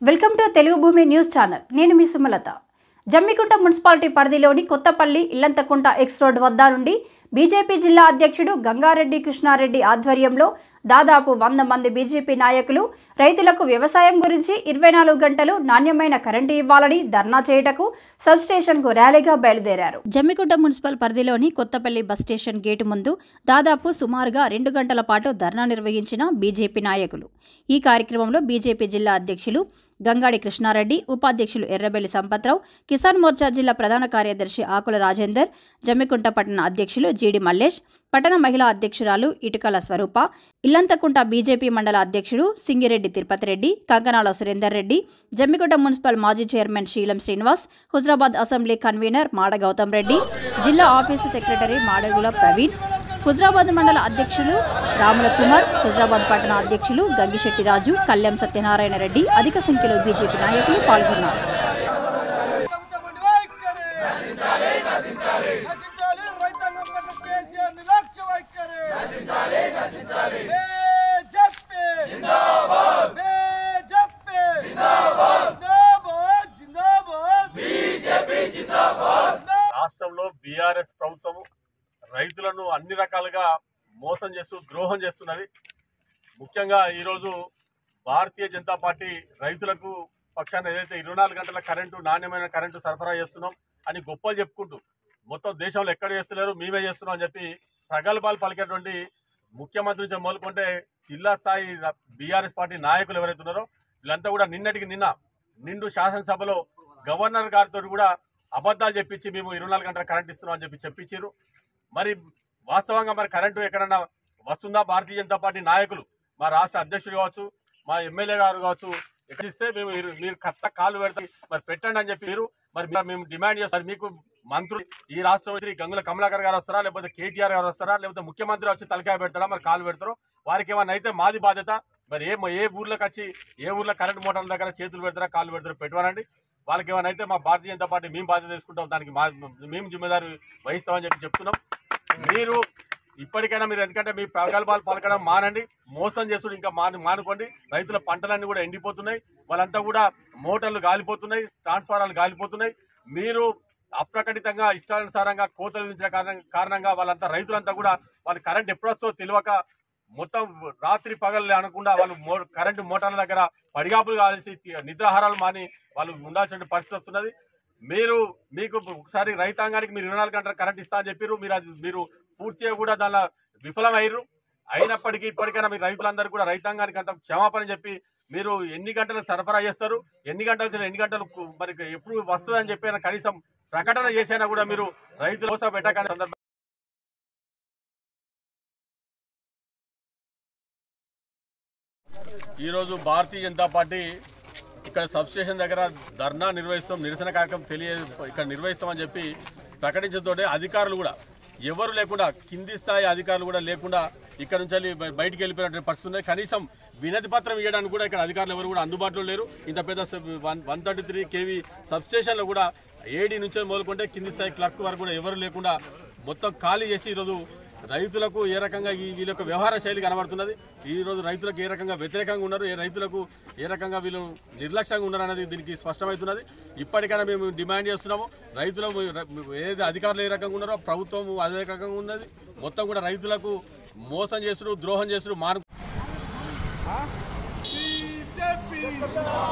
welcome to Telugu భూమి news channel నేను మీ Sumalatha Jammikunta municipality పరిధిలోని కొత్తపల్లి ఇల్లంతకుంట ఎక్స్ రోడ్ వద్ద నుండి బీజేపీ జిల్లా అధ్యక్షుడు గంగారెడ్డి కృష్ణారెడ్డి ఆధ్వర్యంలో దాదాపు వంద మంది బీజేపీ నాయకులు రైతులకు వ్యవసాయం గురించి ఇరవై నాలుగు గంటలు నాణ్యమైన కరెంటు ఇవ్వాలని ధర్నా చేయుటకు సబ్ స్టేషన్కు ర్యాలీగా బయలుదేరారు జమ్మికుంట మున్సిపల్ పరిధిలోని కొత్తపల్లి బస్ స్టేషన్ గేటు ముందు దాదాపు సుమారుగా రెండు గంటల పాటు ధర్నా నిర్వహించిన బీజేపీ నాయకులు ఈ కార్యక్రమంలో బీజేపీ జిల్లా అధ్యక్షులు గంగాడి కృష్ణారెడ్డి ఉపాధ్యక్షులు ఎర్రబెల్లి సంపత్రావు కిసాన్ మోర్చా జిల్లా ప్రధాన కార్యదర్శి ఆకుల రాజేందర్ జమ్మికుంట పట్టణ అధ్యక్షులు జీడి మల్లేష్ పట్టణ మహిళా అధ్యక్షురాలు ఇటుకల స్వరూప ఇల్లంతకుంట బీజేపీ మండల అధ్యక్షుడు సింగిరెడ్డి తిరుపతి రెడ్డి కంకనాల సురేందర్ రెడ్డి జమ్మికుంట మున్సిపల్ మాజీ chairman Sheelam Srinivas Huzurabad assembly convener Mada Gautam Reddy జిల్లా ఆఫీసు సెక్రటరీ మాడగుల ప్రవీణ్ హుజరాబాద్ మండల అధ్యక్షులు రాముల కుమార్ హుజరాబాద్ పట్టణ అధ్యక్షులు గంగిశెట్టి రాజు కళ్యాణ్ సత్యనారాయణ రెడ్డి అధిక సంఖ్యలో బీజేపీ నాయకులు పాల్గొన్నారు ప్రభుత్వం ఉండి వైఖరి నశించాలి నశించాలి నశించాలి రైతాంగం పట్ల కేసీఆర్ నిర్లక్ష్య వైఖరి నశించాలి నశించాలి బీజేపీ జిందాబాద్ బీజేపీ జిందాబాద్ జిందాబాద్ జిందాబాద్ బీజేపీ జిందాబాద్ రాష్ట్రంలో బీఆర్ఎస్ ప్రభుత్వం రైతులను అన్ని రకాలుగా మోసం చేస్తూ ద్రోహం చేస్తున్నది ముఖ్యంగా ఈరోజు భారతీయ జనతా పార్టీ రైతులకు పక్షాన ఏదైతే ఇరవై నాలుగు గంటల కరెంటు నాణ్యమైన కరెంటు సరఫరా చేస్తున్నాం అని గొప్పలు చెప్పుకుంటూ మొత్తం దేశంలో ఎక్కడ చేస్తున్నారు మేమే చేస్తున్నాం అని చెప్పి ప్రగల్భాలు పలికేటువంటి ముఖ్యమంత్రి నుంచి మొదలుకుంటే జిల్లా స్థాయి బీఆర్ఎస్ పార్టీ నాయకులు ఎవరైతే ఉన్నారో వీళ్ళంతా కూడా నిన్నటికి నిన్న నిండు శాసనసభలో గవర్నర్ గారితో కూడా అబద్ధాలు చెప్పించి మేము ఇరవై నాలుగు గంటల కరెంట్ ఇస్తున్నాం అని చెప్పి చెప్పించారు మరి వాస్తవంగా మరి కరెంటు ఎక్కడన్నా వస్తుందా భారతీయ జనతా పార్టీ నాయకులు మా రాష్ట్ర అధ్యక్షుడు కావచ్చు మా ఎమ్మెల్యే గారు కావచ్చు ఎక్కడ ఇస్తే మేము ఇరు- మీరు కత్త కాలు పెడతాం మరి పెట్టండి అని చెప్పి మీరు మరి మీరు- మేము డిమాండ్ చేస్తాం మరి మీకు మంత్రులు ఈ రాష్ట్ర మంత్రి గంగుల కమలాకర్ గారు వస్తారా లేకపోతే కేటీఆర్ గారు వస్తారా లేకపోతే ముఖ్యమంత్రి వచ్చి తలకాయ పెడతారా మరి కాలు పెడతారో వారికి ఏమన్నా అయితే మాది బాధ్యత మరి ఏ ఏ ఊర్లోకి వచ్చి ఏ ఊర్లో కరెంట్ మోటార్ల దగ్గర చేతులు పెడతారా కాళ్ళు పెడతారో పెట్టమనండి వాళ్ళకి ఏమైనా అయితే మా భారతీయ జనతా పార్టీ మేము బాధ్యత తీసుకుంటాం దానికి మా మేము జిమ్మేదారు వహిస్తామని చెప్పి చెప్తున్నాం మీరు ఇప్పటికైనా మీరు ఎందుకంటే మీ ప్రగల్భాలు పలకడం మానండి మోసం చేస్తుడు ఇంకా మాను మానుకోండి రైతుల పంటలన్నీ కూడా ఎండిపోతున్నాయి వాళ్ళంతా కూడా మోటార్లు గాలిపోతున్నాయి ట్రాన్స్ఫారాలు గాలిపోతున్నాయి మీరు అప్రకటితంగా ఇష్టానుసారంగా కోతలు విధించిన కారణం కారణంగా వాళ్ళంతా రైతులంతా కూడా వాళ్ళ కరెంట్ ఎప్పుడు వస్తుందో తెలియక మొత్తం రాత్రి పగలు అనకుండా వాళ్ళు మో కరెంటు మోటార్ల దగ్గర పడిగాపులు కాల్సి నిద్రాహారాలు మాని వాళ్ళు ఉండాల్సిన పరిస్థితి వస్తున్నది మీరు మీకు ఒకసారి రైతాంగానికి మీరు ఇరవై నాలుగు గంటల కరెంట్ ఇస్తా అని చెప్పారు మీరు అది మీరు పూర్తిగా కూడా దానిలో విఫలమయ్యారు అయినప్పటికీ ఇప్పటికైనా మీరు రైతులందరూ కూడా రైతాంగానికి అంత క్షమాపణ చెప్పి మీరు ఎన్ని గంటలు సరఫరా చేస్తారు ఎన్ని గంటలు వచ్చినా ఎన్ని గంటలు కు- మరి ఎప్పుడు వస్తుందని చెప్పి అయినా కనీసం ప్రకటన చేసైనా కూడా మీరు రైతుల కోసం పెట్టకనే సందర్భం ఈరోజు భారతీయ జనతా పార్టీ ఇక్కడ సబ్ స్టేషన్ దగ్గర ధర్నా నిర్వహిస్తాం నిరసన కార్యక్రమం తెలియ ఇక్కడ నిర్వహిస్తామని చెప్పి ప్రకటించడంతో అధికారులు కూడా ఎవరు లేకుండా కింది స్థాయి అధికారులు కూడా లేకుండా ఇక్కడ నుంచి వెళ్ళి బయ- బయటికి వెళ్ళిపోయినటువంటి పరిస్థితి ఉంది కనీసం వినతి పత్రం ఇవ్వడానికి కూడా ఇక్కడ అధికారులు ఎవరు కూడా అందుబాటులో లేరు ఇంత పెద్ద sub- one one thirty three KV sub స్టేషన్లో కూడా ఏడీ నుంచి మొదలుకుంటే కింది స్థాయి క్లర్క్ వరకు కూడా ఎవరు లేకుండా మొత్తం ఖాళీ చేసి ఈరోజు రైతులకు ఏ రకంగా ఈ వీళ్ళ యొక్క వ్యవహార శైలి కనబడుతున్నది ఈ రోజు రైతులకు ఏ రకంగా వ్యతిరేకంగా ఉన్నారు ఏ రైతులకు ఏ రకంగా వీళ్ళు నిర్లక్ష్యంగా ఉన్నారు అనేది దీనికి స్పష్టమవుతున్నది ఇప్పటికైనా మేము డిమాండ్ చేస్తున్నాము రైతులు ఏదైతే అధికారులు ఏ రకంగా ఉన్నారో ప్రభుత్వం అదే రకంగా ఉన్నది మొత్తం కూడా రైతులకు మోసం చేసుడు ద్రోహం చేసుడు మారు బీజేపీ